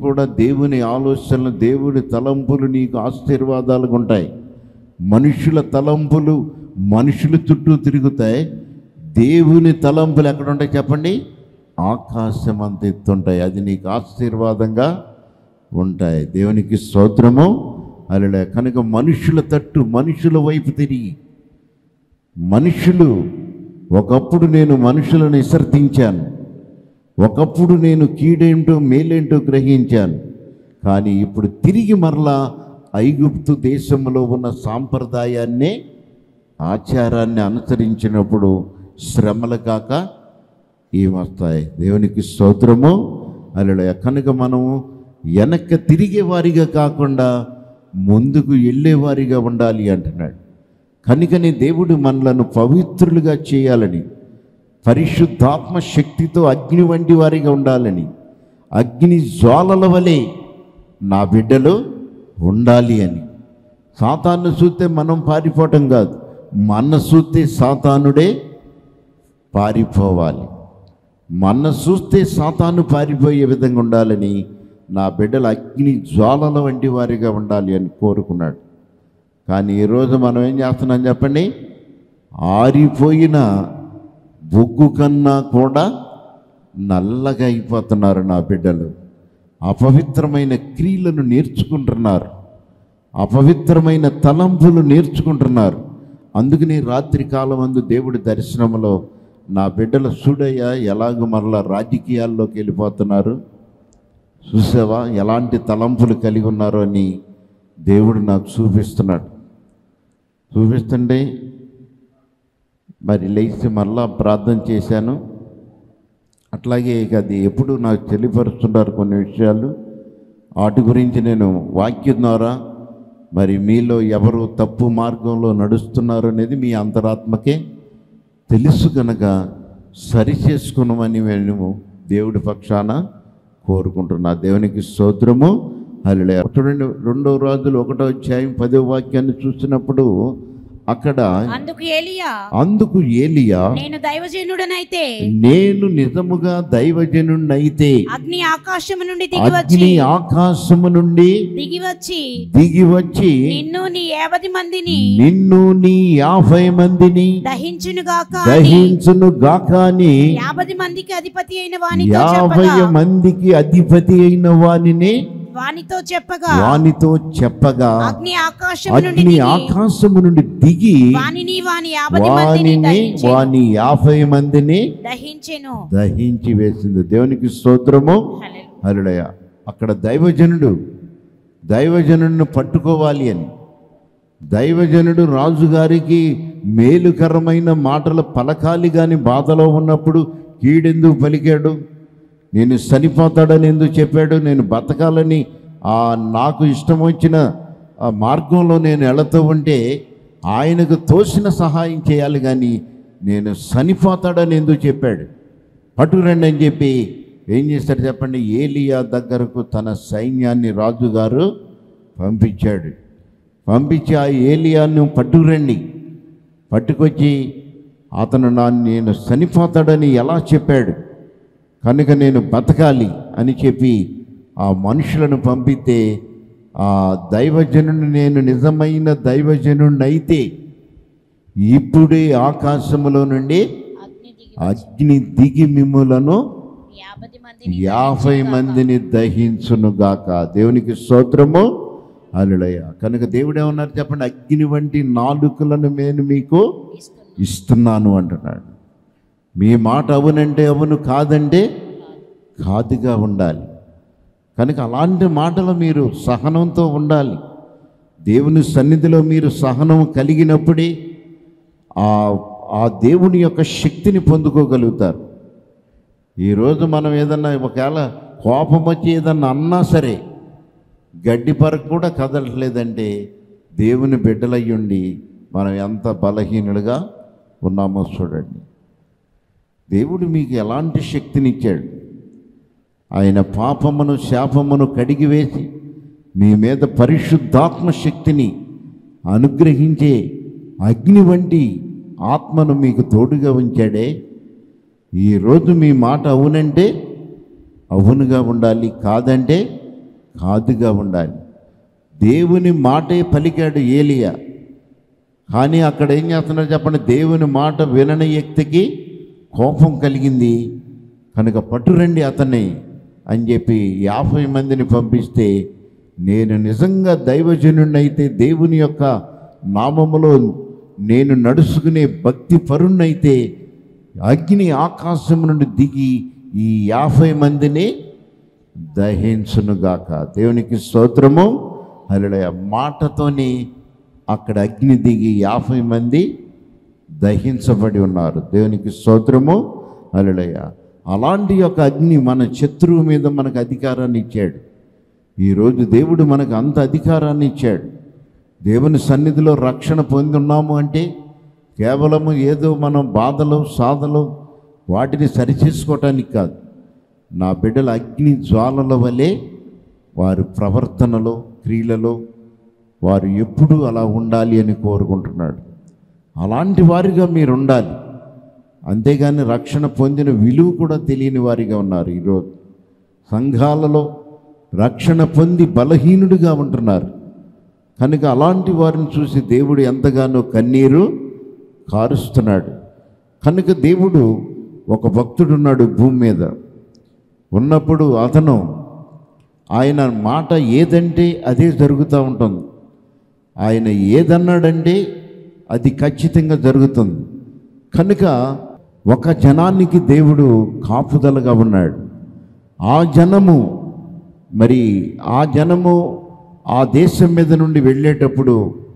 కూడా దేవుని ఆలోచనలు దేవుని తలంపులు నీకు ఆశీర్వాదాలుగా ఉంటాయి మనుషుల తలంపులు మనుషుల చుట్టూ తిరుగుతాయి దేవుని తలంపులు ఎక్కడ ఉంటాయి చెప్పండి ఆకాశం అంత ఎత్తుంటాయి అది నీకు ఆశీర్వాదంగా ఉంటాయి దేవునికి స్తోత్రము అలా కనుక మనుషుల తట్టు మనుషుల వైపు తిరిగి మనుషులు ఒకప్పుడు నేను మనుషులను విసర్తించాను ఒకప్పుడు నేను కీడేంటో మేలేంటో గ్రహించాను కానీ ఇప్పుడు తిరిగి మరలా ఐగుప్తు దేశంలో ఉన్న సాంప్రదాయాన్నే ఆచారాన్ని అనుసరించినప్పుడు శ్రమలు కాక ఏమొస్తాయి దేవునికి స్తోత్రము అలా కనుక మనము వెనక్కి తిరిగే వారిగా కాకుండా ముందుకు వెళ్ళేవారిగా ఉండాలి అంటున్నాడు కనుకనే దేవుడు మనలను పవిత్రులుగా చేయాలని పరిశుద్ధాత్మ శక్తితో అగ్ని వంటి వారిగా ఉండాలని అగ్ని జ్వాలల వలె నా బిడ్డలు ఉండాలి అని సాతాను చూస్తే మనం పారిపోవటం కాదు మన చూస్తే సాతానుడే పారిపోవాలి మన చూస్తే సాతాను పారిపోయే విధంగా ఉండాలని నా బిడ్డలు అగ్ని జ్వాలల వంటి వారిగా ఉండాలి అని కోరుకున్నాడు కానీ ఈరోజు మనం ఏం చేస్తున్నాం చెప్పండి ఆరిపోయిన బొగ్గు కన్నా కూడా నల్లగా అయిపోతున్నారు నా బిడ్డలు అపవిత్రమైన క్రియలను నేర్చుకుంటున్నారు అపవిత్రమైన తలంపులు నేర్చుకుంటున్నారు అందుకని రాత్రి కాలం అందు దేవుడి దర్శనంలో నా బిడ్డల చూడయ్య ఎలాగ మరలా రాజకీయాల్లోకి వెళ్ళిపోతున్నారు చూసావా ఎలాంటి తలంపులు కలిగి ఉన్నారో అని దేవుడు నాకు చూపిస్తున్నాడు చూపిస్తుంటే మరి లేచి మరలా ప్రార్థన చేశాను అట్లాగే ఇక అది ఎప్పుడు నాకు తెలియపరుస్తున్నారు కొన్ని విషయాలు వాటి గురించి నేను వాక్యం ద్వారా మరి మీలో ఎవరు తప్పు మార్గంలో నడుస్తున్నారు అనేది మీ అంతరాత్మకే తెలుసు కనుక సరి చేసుకున్నామని మేము దేవుడి పక్షాన కోరుకుంటున్నా దేవునికి స్తోత్రము హల్లెలూయా చూడండి రెండో రోజులు ఒకటో అధ్యాయం పదో వాక్యాన్ని చూసినప్పుడు అక్కడ అందుకు ఏలియా అందుకు ఏలియా నేను దైవజనుడనైతే నేను నిజముగా దైవజనుణ్ణైతే అగ్ని ఆకాశము నుండి దిగి వచ్చి అగ్ని ఆకాశము నుండి దిగి వచ్చి దిగి వచ్చి నిన్ను నీ యాభై మందిని నిన్ను నీ యాభై మందిని దహించునుగాక అని దహించును గాకాని యాభై మందికి అధిపతి అయిన వానితో యాభై చెప్పగా మందికి అధిపతి అయిన వానిని వానితో చెప్పగా వానితో చెప్పగా అగ్ని ఆకాశము నుండి అగ్ని దిగి ఆకాశము నుండి దిగి వానిని వాని యాభై మందిని వానిని దహించెను. వాని యాభై మందిని దహించెను దహించి వేసింది దేవునికి స్తోత్రము హల్లెలూయా. హరుడయ అక్కడ దైవజనుడు దైవజనుడిని పట్టుకోవాలి అని దైవజనుడు రాజుగారికి మేలుకరమైన మాటలు పలకాలి కానీ బాధలో ఉన్నప్పుడు కీడెందుకు పలికాడు నేను చనిపోతాడని ఎందుకు చెప్పాడు నేను బతకాలని ఆ నాకు ఇష్టం వచ్చిన ఆ మార్గంలో నేను వెళుతూ ఉంటే ఆయనకు తోసిన సహాయం చేయాలి కానీ నేను చనిపోతాడని ఎందుకు చెప్పాడు పట్టుకురండి అని చెప్పి ఏం చేస్తాడు చెప్పండి ఏలియా దగ్గరకు తన సైన్యాన్ని రాజుగారు పంపించాడు పంపించి ఆ ఏలియాను పట్టుకురండి పట్టుకొచ్చి అతను నా నేను చనిపోతాడని ఎలా చెప్పాడు కనుక నేను బతకాలి అని చెప్పి ఆ మనుషులను పంపితే ఆ దైవజనుడు నేను నిజమైన దైవజనుడిని అయితే ఇప్పుడే ఆకాశములో నుండి అగ్ని దిగి అగ్ని దిగి మిమ్ములను యాభై మందిని యాభై మందిని దహించునుగాక దేవునికి స్తోత్రము అలుడయ కనుక దేవుడు ఏమన్నారు చెప్పండి అగ్ని వంటి నాలుకలను నేను మీకు ఇస్తున్నాను. ఇస్తున్నాను అంటున్నాడు మీ మాట అవునంటే అవును కాదంటే కాదుగా ఉండాలి కనుక అలాంటి మాటలు మీరు సహనంతో ఉండాలి దేవుని సన్నిధిలో మీరు సహనం కలిగినప్పుడే ఆ ఆ దేవుని యొక్క శక్తిని పొందుకోగలుగుతారు ఈరోజు మనం ఏదన్నా ఒకవేళ కోపం వచ్చి ఏదన్నా అన్నా సరే గడ్డి పరకు కూడా కదలట్లేదంటే దేవుని బిడ్డలయ్యుండి మనం ఎంత బలహీనులుగా ఉన్నామో చూడండి దేవుడు మీకు ఎలాంటి శక్తినిచ్చాడు ఆయన పాపమును శాపమును కడిగివేసి మీ మీద పరిశుద్ధాత్మ శక్తిని అనుగ్రహించే అగ్ని వంటి ఆత్మను మీకు తోడుగా ఉంచాడే ఈరోజు మీ మాట అవునంటే అవునుగా ఉండాలి కాదంటే కాదుగా ఉండాలి దేవుని మాటే పలికాడు ఏలియా కానీ అక్కడ ఏం చేస్తున్నారు చెప్పండి దేవుని మాట వినని వ్యక్తికి కోపం కలిగింది కనుక పట్టురండి అతన్ని అని చెప్పి యాభై మందిని పంపిస్తే నేను నిజంగా దైవజనుడినైతే దేవుని యొక్క నామములో నేను నడుచుకునే భక్తి పరుణ్ణైతే అగ్ని ఆకాశం నుండి దిగి ఈ యాభై మందిని దహించునుగాక దేవునికి స్తోత్రము అలడయ మాటతోని అక్కడ అగ్ని దిగి యాభై మంది దహించబడి ఉన్నారు దేవునికి స్తోత్రము అలడయ అలాంటి యొక్క అగ్ని మన శత్రువు మీద మనకు అధికారాన్ని ఇచ్చాడు ఈరోజు దేవుడు మనకు అంత అధికారాన్ని ఇచ్చాడు దేవుని సన్నిధిలో రక్షణ పొంది ఉన్నాము అంటే కేవలము ఏదో మనం బాధలు సాధలు వాటిని సరిచేసుకోవటానికి కాదు నా బిడ్డల అగ్ని జ్వాలల వలె వారి ప్రవర్తనలో క్రియలలో వారు ఎప్పుడూ అలా ఉండాలి అని కోరుకుంటున్నాడు అలాంటి వారిగా మీరు ఉండాలి అంతేగాని రక్షణ పొందిన విలువ కూడా తెలియని వారిగా ఉన్నారు ఈరోజు సంఘాలలో రక్షణ పొంది బలహీనుడిగా ఉంటున్నారు కనుక అలాంటి వారిని చూసి దేవుడు ఎంతగానో కన్నీరు కారుస్తున్నాడు కనుక దేవుడు ఒక భక్తుడున్నాడు భూమి మీద ఉన్నప్పుడు అతను ఆయన మాట ఏదంటే అదే జరుగుతూ ఉంటుంది ఆయన ఏదన్నాడంటే అది ఖచ్చితంగా జరుగుతుంది కనుక ఒక జనానికి దేవుడు కాపుదలగా ఉన్నాడు ఆ జనము మరి ఆ జనము ఆ దేశం మీద నుండి వెళ్ళేటప్పుడు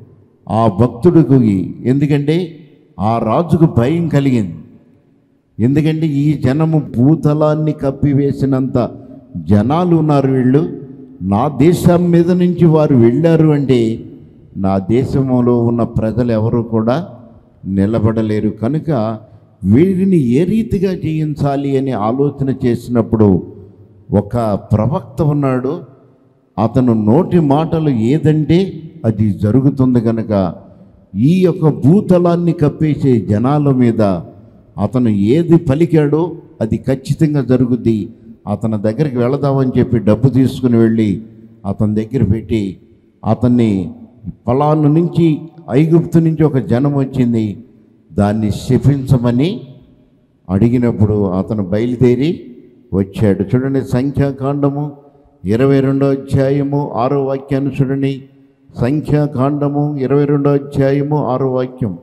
ఆ భక్తుడికి ఎందుకంటే ఆ రాజుకు భయం కలిగింది ఎందుకంటే ఈ జనము భూతలాన్ని కప్పివేసినంత జనాలు ఉన్నారు వీళ్ళు నా దేశం మీద నుంచి వారు వెళ్ళారు అంటే నా దేశంలో ఉన్న ప్రజలు ఎవరు కూడా నిలబడలేరు కనుక వీరిని ఏ రీతిగా జయించాలి అని ఆలోచన చేసినప్పుడు ఒక ప్రవక్త ఉన్నాడు అతను నోటి మాటలు ఏదంటే అది జరుగుతుంది కనుక ఈ యొక్క భూతలాన్ని కప్పేసే జనాల మీద అతను ఏది పలికాడో అది ఖచ్చితంగా జరుగుద్ది అతని దగ్గరికి వెళదామని చెప్పి డబ్బు తీసుకుని వెళ్ళి అతని దగ్గర పెట్టి అతన్ని పొలాల నుంచి ఐగుప్తు నుంచి ఒక జనం వచ్చింది దాన్ని శపించమని అడిగినప్పుడు అతను బయలుదేరి వచ్చాడు చూడండి సంఖ్యాకాండము ఇరవై రెండో అధ్యాయము ఆరో వాక్యాన్ని చూడండి సంఖ్యాకాండము ఇరవై రెండో అధ్యాయము ఆరో వాక్యం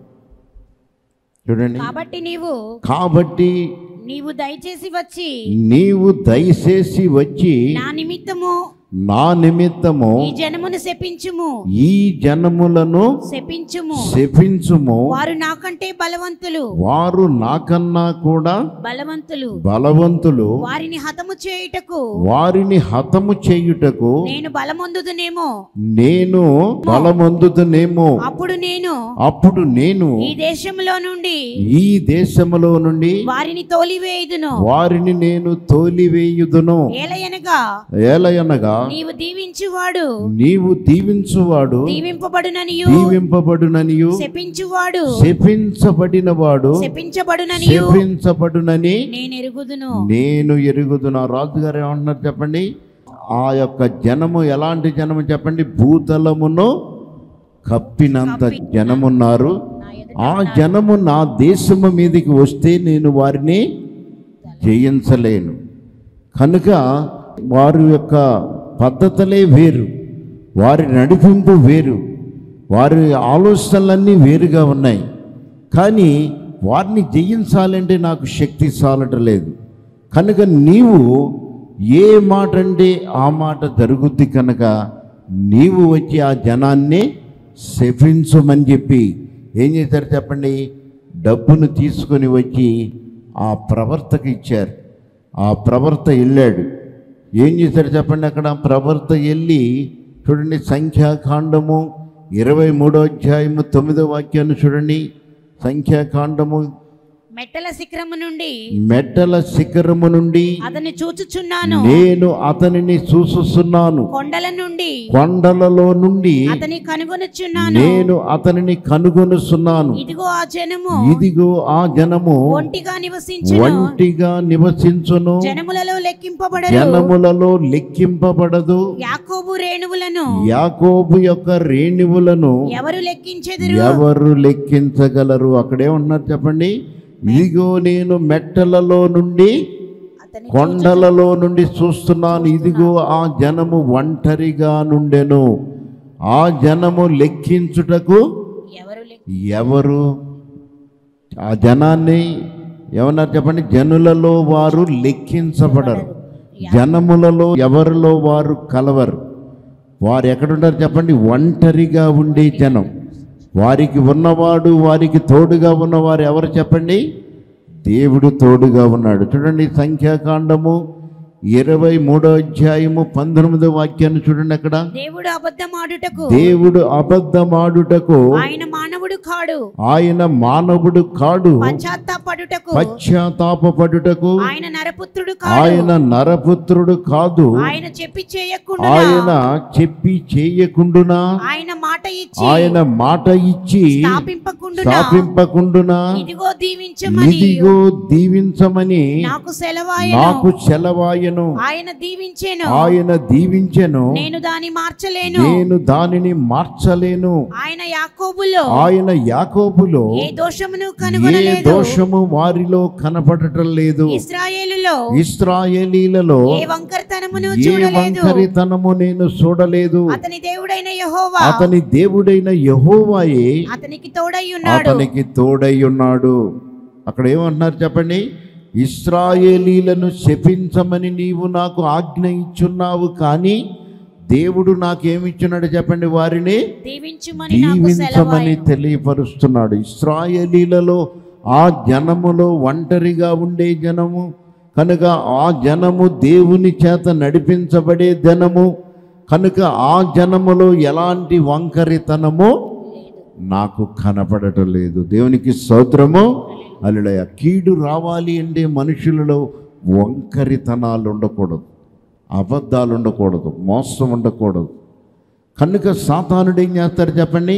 చూడండి కాబట్టి నీవు కాబట్టి నీవు దయచేసి వచ్చి నీవు దయచేసి వచ్చి నా నిమిత్తము నా నిమిత్తము ఈ జనమును శపించుము ఈ జనములను శపించుము శపించుము వారు నాకంటే బలవంతులు వారు నాకన్నా కూడా బలవంతులు బలవంతులు వారిని హతము చేయుటకు వారిని హతము చేయుటకు నేను బలమొందుదునేమో నేను బలమందుతునేమో అప్పుడు నేను అప్పుడు నేను ఈ దేశంలో నుండి ఈ దేశములో నుండి వారిని తోలివేయుదును వారిని నేను తోలివేయుదును ఏలయనగా ఏలయనగా నీవు దీవించువాడు నీవు దీవించువాడు దీవింపబడుననియు దీవింపబడుననియు శపించువాడు శపించబడినవాడు శపించబడుననియు శపించబడునని నేను ఎరుగుదును నేను ఎరుగుదును రాజుగారు ఏమంటున్నారు చెప్పండి ఆ యొక్క జనము ఎలాంటి జనము చెప్పండి భూతలమును కప్పినంత జనమున్నారు ఆ జనము నా దేశము మీదకి వస్తే నేను వారిని జయించలేను కనుక వారి యొక్క పద్ధతులే వేరు వారి నడిపింపు వేరు వారి ఆలోచనలన్నీ వేరుగా ఉన్నాయి కానీ వారిని జయించాలంటే నాకు శక్తి చాలటం లేదు కనుక నీవు ఏ మాట అంటే ఆ మాట జరుగుద్ది కనుక నీవు వచ్చి ఆ జనాన్ని శపించమని చెప్పి ఏం చేశారు చెప్పండి డబ్బును తీసుకొని వచ్చి ఆ ప్రవర్తకు ఇచ్చారు ఆ ప్రవర్త వెళ్ళాడు ఏం చేశారు చెప్పండి అక్కడ ప్రవర్త వెళ్ళి చూడండి సంఖ్యాకాండము ఇరవై మూడో అధ్యాయము తొమ్మిదో వాక్యాన్ని చూడండి సంఖ్యాకాండము మెట్టల శిఖరము నుండి మెట్టల శిఖరము నుండి అతన్ని చూచుచున్నాను నేను అతనిని చూసుస్తున్నాను కొండల నుండి కొండలలో నుండి అతని కనుగొనుచున్నాను నేను అతనిని కనుగొనుస్తున్నాను ఇదిగో ఆ జనము ఇదిగో ఆ జనము ఒంటిగా నివసించును ఒంటిగా నివసించును జనములలో లెక్కింపబడరు జనములలో లెక్కింపబడదు యాకోబు రేణువులను యాకోబు యొక్క రేణువులను ఎవరు లెక్కించెదరు ఎవరు లెక్కించగలరు అక్కడే ఉన్నారు చెప్పండి ఇదిగో నేను మెట్టలలో నుండి అతని కొండలలో నుండి చూస్తున్నాను ఇదిగో ఆ జనము ఒంటరిగా నుండెను ఆ జనము లెక్కించుటకు ఎవరు లెక్క ఎవరు ఆ జనాన్ని ఏమన్నారు చెప్పండి జనులలో వారు లెక్కించబడరు జనములలో ఎవరిలో వారు కలవరు వారు ఎక్కడుంటారు చెప్పండి ఒంటరిగా ఉండే జనం వారికి ఉన్నవాడు వారికి తోడుగా ఉన్నవారు ఎవరు చెప్పండి దేవుడు తోడుగా ఉన్నాడు చూడండి సంఖ్యాకాండము ఇరవై మూడో అధ్యాయము పంతొమ్మిదో వాక్యాన్ని చూడండి అక్కడ దేవుడు అబద్ధమాడుటకు దేవుడు అబద్ధమాడుటకు ఆయన మానవుడు కాడు ఆయన మానవుడు కాడు పశ్చాత్తాపడుటకు పశ్చాత్తాపడుటకు ఆయన నరపుత్రుడు కాడు ఆయన నరపుత్రుడు కాదు ఆయన చెప్పి చేయకుండా ఆయన చెప్పి చేయకుండునా ఆయన మాట ఇచ్చి ఆయన మాట ఇచ్చి స్థాపింపకుండా స్థాపింపకుండునా ఇదిగో దీవించమని ఇదిగో దీవించమని నాకు సెలవాయను నాకు చెలవాయను ఆయన దీవించెను ఆయన దీవించెను నేను దాన్ని మార్చలేను నేను దానిని మార్చలేను ఆయన యాకోబులో ఆయన యాకోబులో ఏ దోషమును ఏ కనుగొనలేదు దోషము వారిలో కనపడటం లేదు ఇస్రాయేలులో ఇస్రాయేలీలలో ఏ వంకరతనమును ఏ చూడలేదు వంకరితనము నేను చూడలేదు అతని దేవుడైన యెహోవా అతని దేవుడైన యహోవాయే అతనికి తోడై ఉన్నాడు అతనికి తోడై ఉన్నాడు అక్కడ ఏమంటున్నారు చెప్పండి ఇస్రాయేలీలను శపించమని నీవు నాకు ఆజ్ఞ ఇచ్చున్నావు కానీ దేవుడు నాకేమిచ్చున్నాడు చెప్పండి వారిని దీవించుమని నాకు దీవించమని సెలవాయను తెలియపరుస్తున్నాడు ఇస్రాయేలీలలో ఆ జనములో ఒంటరిగా ఉండే జనము కనుక ఆ జనము దేవుని చేత నడిపించబడే జనము కనుక ఆ జనములో ఎలాంటి వంకరితనము నాకు కనపడటం లేదు దేవునికి స్తోత్రము అల్లుడయ కీడు రావాలి అంటే మనుషులలో వంకరితనాలు ఉండకూడదు అబద్ధాలు ఉండకూడదు మోసం ఉండకూడదు కనుక సాతానుడు ఏం చేస్తాడు చెప్పండి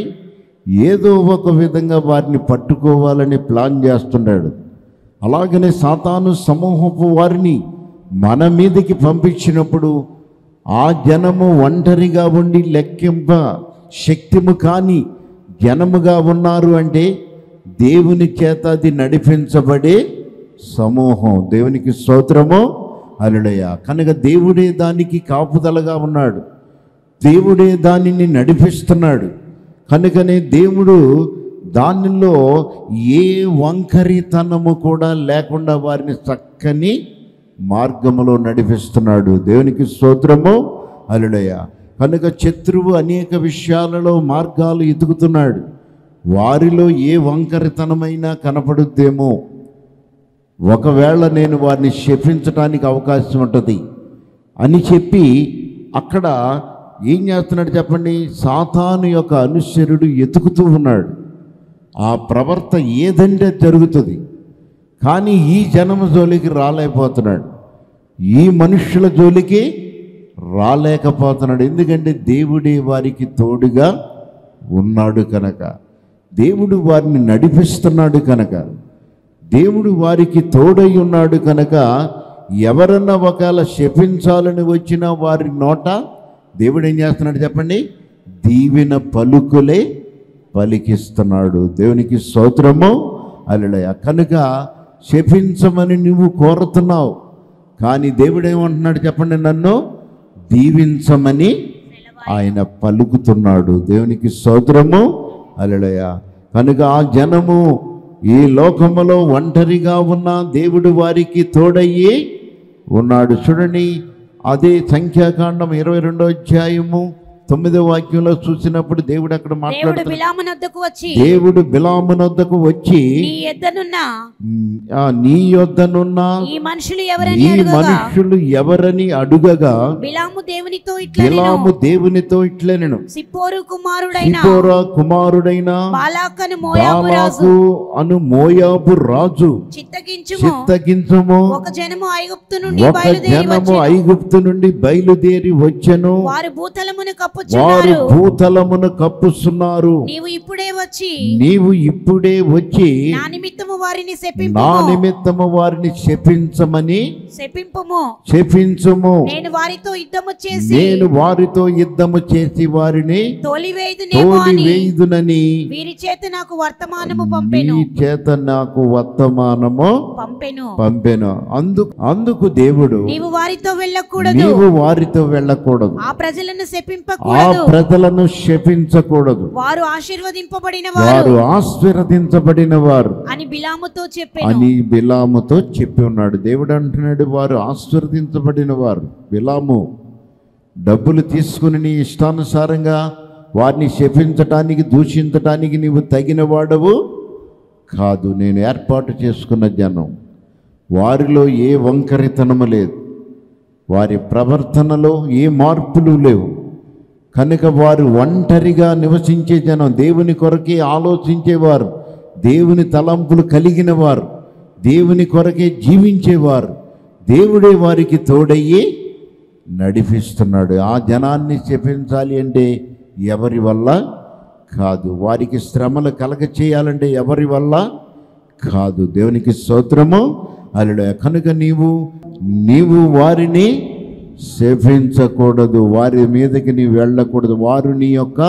ఏదో ఒక విధంగా వారిని పట్టుకోవాలని ప్లాన్ చేస్తున్నాడు అలాగనే సాతాను సమూహపు వారిని మన మీదకి పంపించినప్పుడు ఆ జనము ఒంటరిగా ఉండి లెక్కింప శక్తిము కాని జనముగా ఉన్నారు అంటే దేవుని చేత అది నడిపించబడే సమూహం దేవునికి స్తోత్రము అలుడయ కనుక దేవుడే దానికి కాపుదలగా ఉన్నాడు దేవుడే దానిని నడిపిస్తున్నాడు కనుకనే దేవుడు దానిలో ఏ వంకరితనము కూడా లేకుండా వారిని చక్కని మార్గములో నడిపిస్తున్నాడు దేవునికి స్తోత్రము అలుడయ కనుక శత్రువు అనేక విషయాలలో మార్గాలు ఎదుగుతున్నాడు వారిలో ఏ వంకరితనమైనా కనపడుద్దేమో ఒకవేళ నేను వారిని శపించడానికి అవకాశం ఉంటుంది అని చెప్పి అక్కడ ఏం చేస్తున్నాడు చెప్పండి సాతాను యొక్క అనుచరుడు ఎతుకుతూ ఉన్నాడు ఆ ప్రవర్త ఏదంటే జరుగుతుంది కానీ ఈ జనము జోలికి రాలేకపోతున్నాడు ఈ మనుష్యుల జోలికి రాలేకపోతున్నాడు ఎందుకంటే దేవుడే వారికి తోడుగా ఉన్నాడు కనుక దేవుడు వారిని నడిపిస్తున్నాడు కనుక దేవుడు వారికి తోడై ఉన్నాడు కనుక ఎవరన్నా ఒకవేళ శపించాలని వచ్చినా వారి నోట దేవుడు ఏం చేస్తున్నాడు చెప్పండి దీవెన పలుకులే పలికిస్తున్నాడు దేవునికి స్తోత్రము అలలయ కనుక శపించమని నువ్వు కోరుతున్నావు కానీ దేవుడు ఏమంటున్నాడు చెప్పండి నన్ను దీవించమని ఆయన పలుకుతున్నాడు దేవునికి స్తోత్రము అలలయ కనుక ఆ జనము ఈ లోకములో ఒంటరిగా ఉన్న దేవుడు వారికి తోడయ్యి ఉన్నాడు చూడండి అదే సంఖ్యాకాండం ఇరవై రెండో అధ్యాయము తొమ్మిదో వాక్యంలో చూసినప్పుడు దేవుడు అక్కడ దేవుడు మాట్లాడుతున్నాడు బిలామునొద్దకు వచ్చి దేవుడు బిలామునొద్దకు వచ్చి నీ ఎద్దనున్న "ఉమ్, ఆ, నీ యొద్దనున్న ఈ మనుషులు ఎవరని ఈ అడుగగా మనుషులు ఎవరని అడుగగా బిలాము దేవునితో ఇట్లా బిలాము దేవునితో ఇట్లనెను సిప్పోరు కుమారుడైన సిపోరా కుమారుడైన బాలాకను మోయాబు రాజు బాలాకు అను మోయాబు రాజు చిత్తగించుము చిత్తగించము ఒక జనము ఐగుప్తు నుండి ఒక బయలుదేరి జనము వచ్చెను. ఐగుప్తు నుండి బయలుదేరి వచ్చెను వారు భూతలమును వారు కప్పుచున్నారు భూతలమును కప్పుస్తున్నారు నీవు ఇప్పుడే వచ్చి నీవు ఇప్పుడే వచ్చి నా నిమిత్తము వారిని నా శపింపు నిమిత్తము వారిని శపించమని శపింపుము శపించుము నేను వారితో యుద్ధము చేసి నేను వారితో యుద్ధము చేసి వారిని తోలివేయుదునేమో తోలి అని వేయుదునని వీరి చేత నాకు వర్తమానము పంపెను నీ చేత నాకు వర్తమానము పంపెను పంపెను అందుకు అందుకు దేవుడు నీవు వారితో వెళ్ళకూడదు నీవు వారితో వెళ్ళకూడదు ఆ ప్రజలను ఆ శపింపకూడదు ప్రజలను శపించకూడదు వారు ఆశీర్వదింపబడిన వారు వారు ఆశీర్వదించబడిన వారు అని బిలాముతో చెప్పాను అని బిలాముతో చెప్పి ఉన్నాడు దేవుడు అంటున్నాడు వారు ఆశీర్వదించబడిన వారు బిలాము డబ్బులు తీసుకుని నీ ఇష్టానుసారంగా వారిని శపించటానికి దూషించటానికి నీవు తగిన వాడవు కాదు నేను ఏర్పాటు చేసుకున్న జనం వారిలో ఏ వంకరితనము లేదు వారి ప్రవర్తనలో ఏ మార్పులు లేవు కనుక వారు ఒంటరిగా నివసించే జనం దేవుని కొరకే ఆలోచించేవారు దేవుని తలంపులు కలిగిన వారు దేవుని కొరకే జీవించేవారు దేవుడే వారికి తోడయ్యి నడిపిస్తున్నాడు ఆ జనాన్ని చెప్పించాలి అంటే ఎవరి వల్ల కాదు వారికి శ్రమలు కలగ చేయాలంటే ఎవరి వల్ల కాదు దేవునికి స్తోత్రము అల్లుడు కనుక నీవు నీవు వారిని శపించకూడదు వారి మీదకి నీవు వెళ్ళకూడదు వారు నీ యొక్క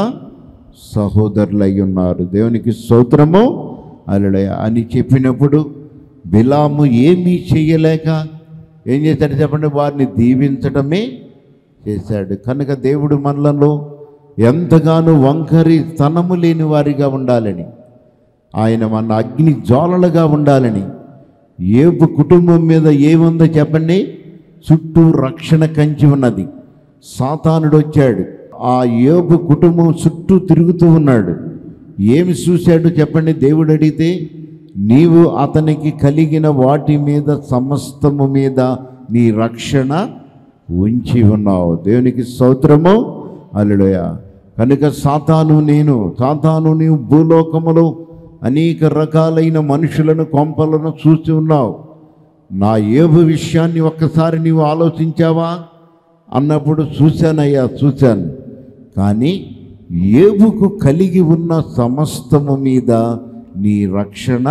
సహోదరులు అయి ఉన్నారు దేవునికి స్తోత్రము అల్లుడయ అని చెప్పినప్పుడు బిలాము ఏమీ చెయ్యలేక ఏం చేశాడు చెప్పండి వారిని దీవించడమే చేశాడు కనుక దేవుడు మనలలో ఎంతగానో వంకరి తనము లేని వారిగా ఉండాలని ఆయన మన అగ్ని జ్వాలలుగా ఉండాలని ఏపు కుటుంబం మీద ఏముందో చెప్పండి చుట్టూ రక్షణ కంచి ఉన్నది సాతానుడు వచ్చాడు ఆ ఏపు కుటుంబం చుట్టూ తిరుగుతూ ఉన్నాడు ఏమి చూశాడు చెప్పండి దేవుడు అడిగితే నీవు అతనికి కలిగిన వాటి మీద సమస్తము మీద నీ రక్షణ ఉంచి ఉన్నావు దేవునికి స్తోత్రము అల్లుడయ కనుక సాతాను నేను సాతాను నీవు భూలోకములో అనేక రకాలైన మనుషులను కొంపలను చూసి ఉన్నావు నా ఏబు విషయాన్ని ఒక్కసారి నీవు ఆలోచించావా అన్నప్పుడు చూశానయ్యా చూశాను కానీ ఏబుకు కలిగి ఉన్న సమస్తము మీద నీ రక్షణ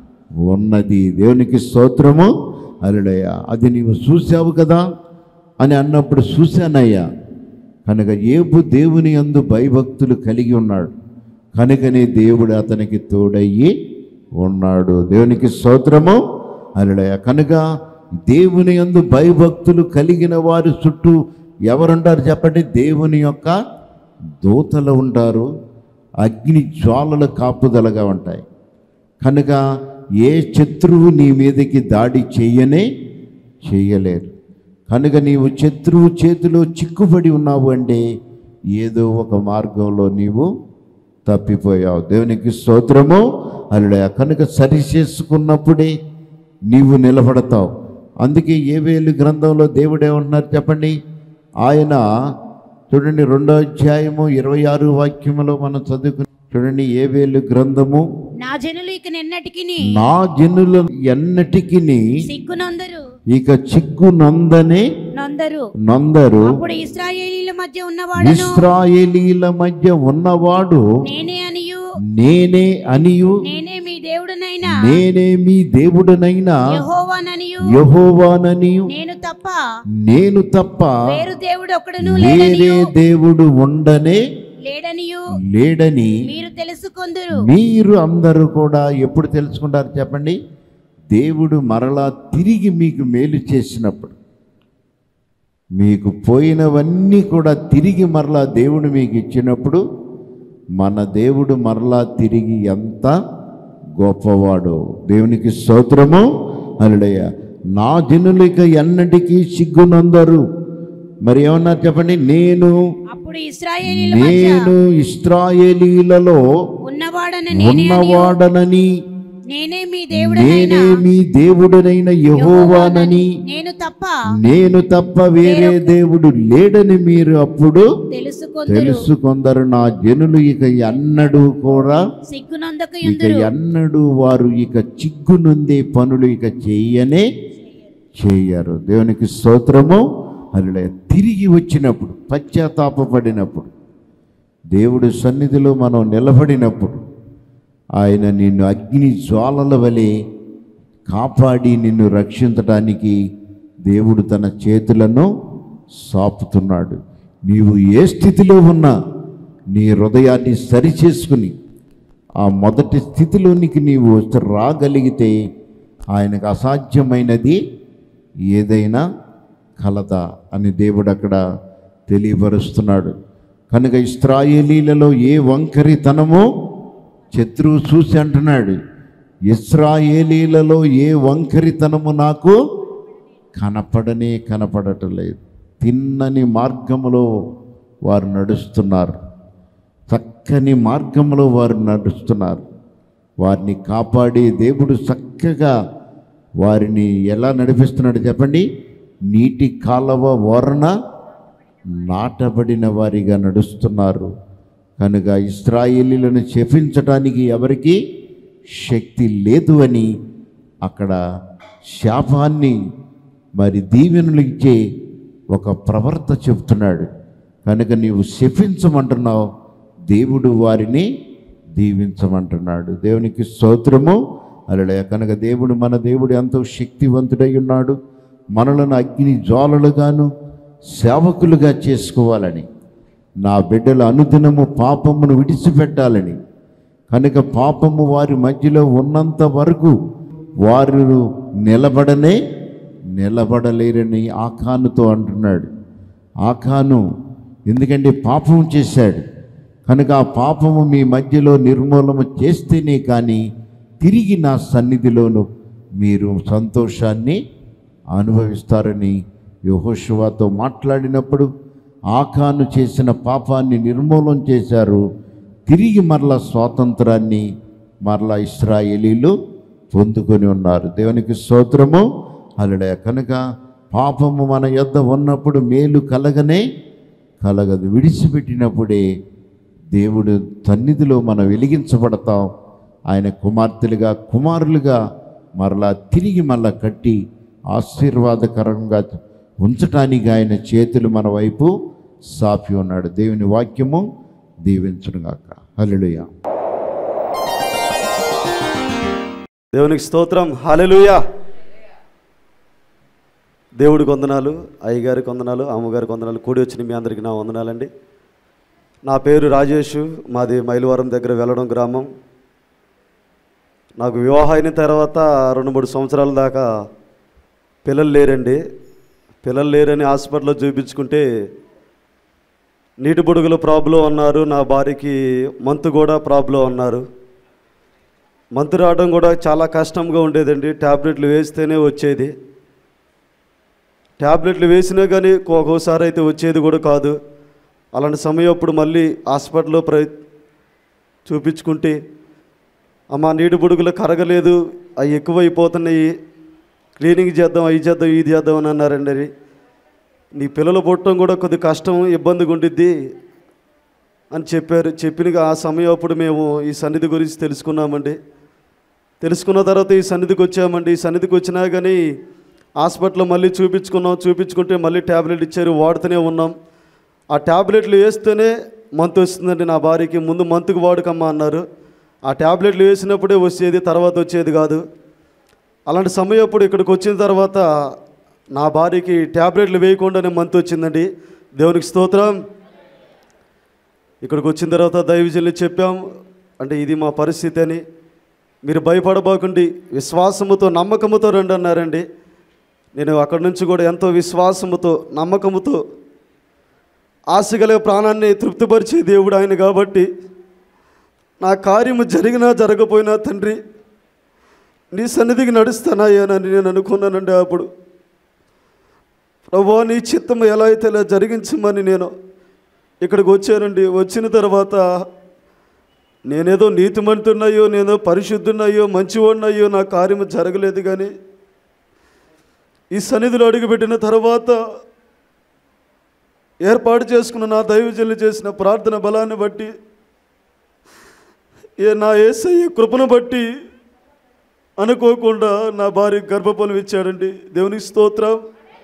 ఉన్నది దేవునికి స్తోత్రము అరుడయ్య అది నీవు చూసావు కదా అని అన్నప్పుడు చూశానయ్యా కనుక ఏబు దేవుని యందు భయభక్తులు కలిగి ఉన్నాడు కనుకనే దేవుడు అతనికి తోడయ్యి ఉన్నాడు దేవునికి స్తోత్రము అరుడయ్య కనుక దేవుని యందు భయభక్తులు కలిగిన వారి చుట్టూ ఎవరుంటారు చెప్పండి దేవుని యొక్క దూతలు ఉంటారు అగ్ని జ్వాలల కాపుదలగా ఉంటాయి కనుక ఏ శత్రువు నీ మీదకి దాడి చెయ్యనే చెయ్యలేరు కనుక నీవు శత్రువు చేతిలో చిక్కుబడి ఉన్నావు అంటే ఏదో ఒక మార్గంలో నీవు తప్పిపోయావు దేవునికి స్తోత్రము అల్లుడా కనుక సరి చేసుకున్నప్పుడే నీవు నిలబడతావు అందుకే ఏ వేలు గ్రంథంలో దేవుడు ఏమంటున్నారు చెప్పండి ఆయన చూడండి రెండో అధ్యాయము ఇరవై ఆరు వాక్యములో మనం చదువుకుని చూడండి ఏ వేలు గ్రంథము నా జనులు ఇక నిన్నటికి నా జనుల ఎన్నటికి సిగ్గునందరు ఇక చిక్కు నందనే నందరు నందరు అప్పుడు ఇస్రాయేలీల మధ్య ఉన్నవాడను ఇస్రాయేలీల మధ్య ఉన్నవాడు నేనే అనియు నేనే అనియు నేనే మీ దేవుడునైనా నేనే మీ దేవుడనైనా యెహోవాననియు యహోవాననియు నేను తప్ప నేను తప్ప వేరు దేవుడు ఒకడును వేరే లేడనియు దేవుడు ఉండనే లేడనియు లేడని మీరు తెలుసుకొందురు మీరు అందరూ కూడా ఎప్పుడు తెలుసుకుంటారు చెప్పండి దేవుడు మరలా తిరిగి మీకు మేలు చేసినప్పుడు మీకు పోయినవన్నీ కూడా తిరిగి మరలా దేవుడు మీకు ఇచ్చినప్పుడు మన దేవుడు మరలా తిరిగి ఎంత గొప్పవాడు దేవునికి స్తోత్రము అల్లుడయ్య నా జనులిక ఎన్నటికీ సిగ్గునందరు మరి ఏమన్నారు చెప్పండి నేను అప్పుడు ఇప్పుడు ఇస్రాయేలీల మధ్య నేను ఇస్రాయేలీలలో ఉన్నవాడన నేనే అనియు ఉన్నవాడనని నేనే మీ నేనే దేవుడనైన మీ దేవుడనైన యెహోవానని నేను తప్ప నేను తప్ప వేరే దేవుడు లేడని మీరు అప్పుడు తెలుసుకొందురు తెలుసుకొందరు నా జనులు ఇక ఎన్నడూ కూడా సిగ్గునందక ఇక యుందురు ఎన్నడూ వారు ఇక చిగ్గు నొందే పనులు ఇక చేయనే చేయరు దేవునికి స్తోత్రము అలా తిరిగి వచ్చినప్పుడు పశ్చాత్తాపపడినప్పుడు దేవుడి సన్నిధిలో మనం నిలబడినప్పుడు ఆయన నిన్ను అగ్ని జ్వాలల వలె కాపాడి నిన్ను రక్షించటానికి దేవుడు తన చేతులను సాపుతున్నాడు నీవు ఏ స్థితిలో ఉన్నా నీ హృదయాన్ని సరిచేసుకుని ఆ మొదటి స్థితిలోనికి నీవు రాగలిగితే ఆయనకు అసాధ్యమైనది ఏదైనా కలదా అని దేవుడు అక్కడ తెలియపరుస్తున్నాడు కనుక ఇస్రాయేలీలలో ఏ వంకరితనమో శత్రువు చూసి అంటున్నాడు ఇస్రాయేలీలలో ఏ వంకరితనము నాకు కనపడనే కనపడటలేదు తిన్నని మార్గములో వారు నడుస్తున్నారు చక్కని మార్గంలో వారు నడుస్తున్నారు వారిని కాపాడి దేవుడు చక్కగా వారిని ఎలా నడిపిస్తున్నాడు చెప్పండి నీటి కాలవ వరణ నాటబడిన వారిగా నడుస్తున్నారు కనుక ఇస్రాయేలీలను చెప్పించటానికి ఎవరికి శక్తి లేదు అని అక్కడ శాపాన్ని మరి దీవెనలు ఇచ్చే ఒక ప్రవర్త చెప్తున్నాడు కనుక నీవు శపించమంటున్నావు దేవుడు వారిని దీవించమంటున్నాడు దేవునికి స్తోత్రము అలడే కనుక దేవుడు మన దేవుడు ఎంతో శక్తివంతుడై ఉన్నాడు మనలను అగ్ని జ్వాలలుగాను సేవకులుగా చేసుకోవాలని నా బిడ్డల అనుదినము పాపమును విడిచిపెట్టాలని కనుక పాపము వారి మధ్యలో ఉన్నంత వరకు వారు నిలబడనే నిలబడలేరని ఆకానుతో అంటున్నాడు ఆకాను ఎందుకంటే పాపం చేశాడు కనుక ఆ పాపము మీ మధ్యలో నిర్మూలన చేస్తేనే కానీ తిరిగి నా సన్నిధిలోను మీరు సంతోషాన్ని అనుభవిస్తారని యెహోషువతో మాట్లాడినప్పుడు ఆకాను చేసిన పాపాన్ని నిర్మూలన చేశారు తిరిగి మరలా స్వాతంత్రాన్ని మరలా ఇస్రాయేలీలు పొందుకొని ఉన్నారు దేవునికి స్తోత్రము అలడే కనుక పాపము మన యొద్ద ఉన్నప్పుడు మేలు కలగనే కలగదు విడిచిపెట్టినప్పుడే దేవుడు సన్నిధిలో మనం వెలిగించబడతాం ఆయన కుమార్తెలుగా కుమారులుగా మరలా తిరిగి మళ్ళా కట్టి ఆశీర్వాదకరంగా ఉంచటానికి ఆయన చేతులు మన వైపు సాపి ఉన్నాడు దేవుని వాక్యము దీవించునుగాక హల్లెలూయా దేవునికి స్తోత్రం హల్లెలూయా దేవుడికి వందనాలు అయ్యగారికి వందనాలు అమ్మగారికి వందనాలు కూడి వచ్చిన మీ అందరికీ నా వందనాలండి నా పేరు రాజేష్ మాది మైలవరం దగ్గర వెళ్ళడం గ్రామం నాకు వివాహం అయిన తర్వాత రెండు మూడు సంవత్సరాల దాకా పిల్లలు లేరండి పిల్లలు లేరని హాస్పిటల్లో చూపించుకుంటే నీటి బుడుగుల ప్రాబ్లం అన్నారు నా భార్యకి మంతు కూడా ప్రాబ్లం అన్నారు మంతు రావడం కూడా చాలా కష్టంగా ఉండేదండి ట్యాబ్లెట్లు వేస్తేనే వచ్చేది ట్యాబ్లెట్లు వేసినా కానీ ఒక్కోసారి అయితే వచ్చేది కూడా కాదు అలాంటి సమయం అప్పుడు మళ్ళీ హాస్పిటల్లో ప్ర చూపించుకుంటే అమ్మ నీటి బుడుగులు కరగలేదు అవి ఎక్కువైపోతున్నాయి క్లీనింగ్ చేద్దాం అవి చేద్దాం ఇది చేద్దాం అని అన్నారండి అది నీ పిల్లలు పుట్టడం కూడా కొద్ది కష్టం ఇబ్బందిగా ఉండిద్ది అని చెప్పారు చెప్పిన ఆ సమయం అప్పుడు మేము ఈ సన్నిధి గురించి తెలుసుకున్నామండి తెలుసుకున్న తర్వాత ఈ సన్నిధికి వచ్చామండి ఈ సన్నిధికి వచ్చినా కానీ హాస్పిటల్లో మళ్ళీ చూపించుకున్నాం చూపించుకుంటే మళ్ళీ ట్యాబ్లెట్ ఇచ్చారు వాడుతూనే ఉన్నాం ఆ ట్యాబ్లెట్లు వేస్తేనే మంత్ వస్తుందండి నా భార్యకి ముందు మంత్కి వాడుకమ్మా అన్నారు ఆ ట్యాబ్లెట్లు వేసినప్పుడే వచ్చేది తర్వాత వచ్చేది కాదు అలాంటి సమయం అప్పుడు ఇక్కడికి వచ్చిన తర్వాత నా భార్యకి ట్యాబ్లెట్లు వేయకుండానే మంత్ వచ్చిందండి దేవునికి స్తోత్రం ఇక్కడికి వచ్చిన తర్వాత దైవజనులు చెప్పాం అంటే ఇది మా పరిస్థితి అని మీరు భయపడబోకండి విశ్వాసముతో నమ్మకముతో రండి అన్నారండి నేను అక్కడి నుంచి కూడా ఎంతో విశ్వాసముతో నమ్మకముతో ఆశగల ప్రాణాన్ని తృప్తిపరిచే దేవుడు ఆయన కాబట్టి నా కార్యము జరిగినా జరగపోయినా తండ్రి నీ సన్నిధికి నడుస్తానాయనని నేను అనుకున్నానండి అప్పుడు ప్రభు నీ చిత్తము ఎలా అయితే ఇలా జరిగించమని నేను ఇక్కడికి వచ్చానండి వచ్చిన తర్వాత నేనేదో నీతిమంతున్నాయో నేనో పరిశుద్ధున్నాయో మంచివాడినయ్యో నా కార్యము జరగలేదు కానీ ఈ సన్నిధిలో అడుగుపెట్టిన తర్వాత ఏర్పాటు చేసుకున్న నా దైవజనులు చేసిన ప్రార్థన బలాన్ని బట్టి ఏ నా ఏసయ్య కృపను బట్టి అనుకోకుండా నా భార్య గర్భఫలం ఇచ్చాడండి దేవునికి స్తోత్రం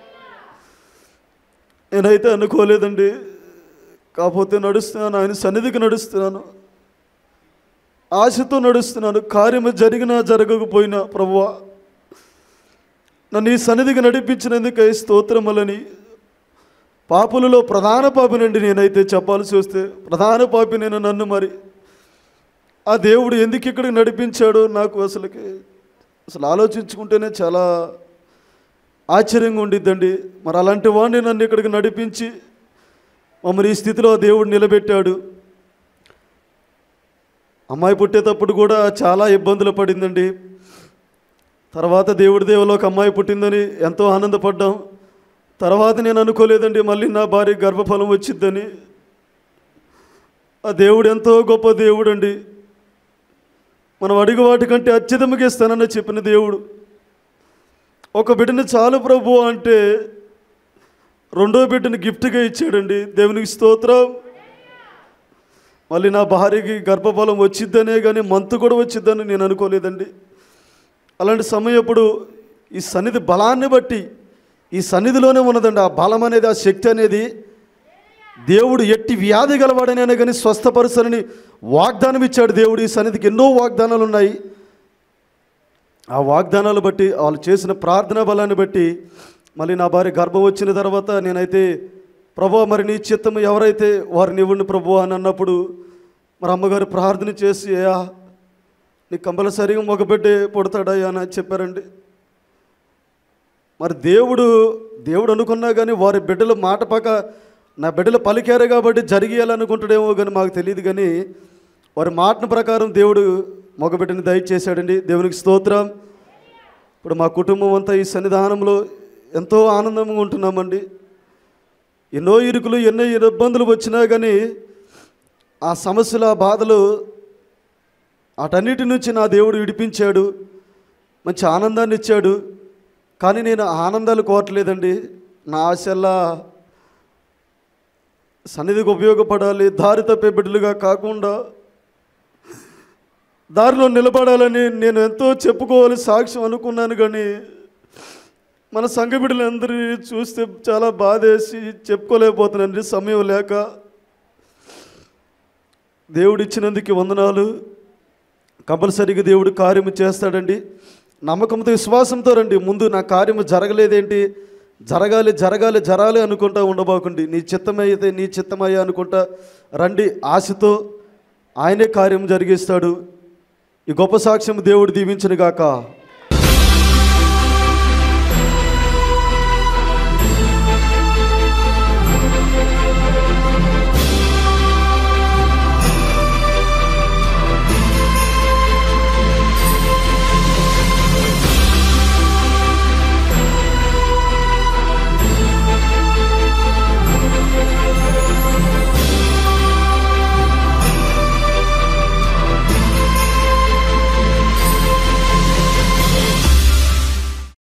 నేనైతే అనుకోలేదండి కాకపోతే నడుస్తున్నాను ఆయన సన్నిధికి నడుస్తున్నాను ఆశతో నడుస్తున్నాను కార్యము జరిగినా జరగకపోయినా ప్రభువా నన్ను ఈ సన్నిధికి నడిపించినందుకై స్తోత్రములని పాపులలో ప్రధాన పాపినండి నేనైతే చెప్పాల్సి వస్తే ప్రధాన పాపి నేను నన్ను మరి ఆ దేవుడు ఎందుకు ఇక్కడికి నడిపించాడో నాకు అసలుకి అసలు ఆలోచించుకుంటేనే చాలా ఆశ్చర్యంగా ఉండిద్దండి మరి అలాంటి వాడిని నన్ను ఇక్కడికి నడిపించి మమ్మల్ని ఈ స్థితిలో ఆ దేవుడు నిలబెట్టాడు అమ్మాయి పుట్టేటప్పుడు కూడా చాలా ఇబ్బందులు పడిందండి తర్వాత దేవుడి దేవులో ఒక అమ్మాయి పుట్టిందని ఎంతో ఆనందపడ్డాం తర్వాత నేను అనుకోలేదండి మళ్ళీ నా భార్య గర్భఫలం వచ్చిద్దని ఆ దేవుడు ఎంతో గొప్ప దేవుడు అండి మనం అడిగి వాటికంటే అత్యధికంగా ఇస్తానని చెప్పిన దేవుడు ఒక బిడ్డని చాలు ప్రభు అంటే రెండో బిడ్డని గిఫ్ట్గా ఇచ్చాడండి దేవునికి స్తోత్రం మళ్ళీ నా భార్యకి గర్భఫలం వచ్చిద్దనే కానీ మంతు కూడా వచ్చిద్దని నేను అనుకోలేదండి అలాంటి సమయప్పుడు ఈ సన్నిధి బలాన్ని బట్టి ఈ సన్నిధిలోనే ఉన్నదండి ఆ బలం అనేది ఆ శక్తి అనేది దేవుడు ఎట్టి వ్యాధి గలవాడనైనా కానీ స్వస్థపరుసనని వాగ్దానం ఇచ్చాడు దేవుడు ఈ సన్నిధికి ఎన్నో వాగ్దానాలు ఉన్నాయి ఆ వాగ్దానాలు బట్టి వాళ్ళు చేసిన ప్రార్థనా బలాన్ని బట్టి మళ్ళీ నా భార్య గర్భం వచ్చిన తర్వాత నేనైతే ప్రభు మరి నీ చిత్తము ఎవరైతే వారిని ఇవ్వండి ప్రభు అని అన్నప్పుడు మరి అమ్మగారు ప్రార్థన చేసి అయ్యా నీ కంపల్సరిగా మగ బిడ్డే పుడతాడయ్యా అని చెప్పారండి మరి దేవుడు దేవుడు అనుకున్నా కానీ వారి బిడ్డల మాట పక్క నా బిడ్డలు పలికారు కాబట్టి జరిగేయాలనుకుంటాడేమో కానీ మాకు తెలియదు కానీ వారి మాటను ప్రకారం దేవుడు మగబిడ్డని దయచేశాడండి దేవునికి స్తోత్రం ఇప్పుడు మా కుటుంబం అంతా ఈ సన్నిధానంలో ఎంతో ఆనందంగా ఉంటున్నామండి ఎన్నో ఇరుకులు ఎన్నో ఇబ్బందులు వచ్చినా కానీ ఆ సమస్యల ఆ బాధలు అటన్నిటి నుంచి నా దేవుడు విడిపించాడు మంచి ఆనందాన్ని ఇచ్చాడు కానీ నేను ఆనందాలు కోరట్లేదండి నా ఆశల్లా సన్నిధికి ఉపయోగపడాలి దారి తప్పే బిడ్డలుగా కాకుండా దారిలో నిలబడాలని నేను ఎంతో చెప్పుకోవాలి సాక్ష్యం అనుకున్నాను కానీ మన సంఘ బిడ్డలందరినీ చూస్తే చాలా బాధేసి చెప్పుకోలేకపోతున్నానండి సమయం లేక దేవుడు ఇచ్చినందుకు వందనాలు కంపల్సరీగా దేవుడు కార్యము చేస్తాడండి నమ్మకంతో విశ్వాసంతో రండి ముందు నా కార్యము జరగలేదేంటి జరగాలి జరగాలి జరాలి అనుకుంటా ఉండబోకండి నీ చిత్తమైతే నీ చిత్తమయ్యా అనుకుంటా రండి ఆశతో ఆయనే కార్యం జరిగిస్తాడు ఈ గొప్ప సాక్ష్యం దేవుడు దీవించను గాక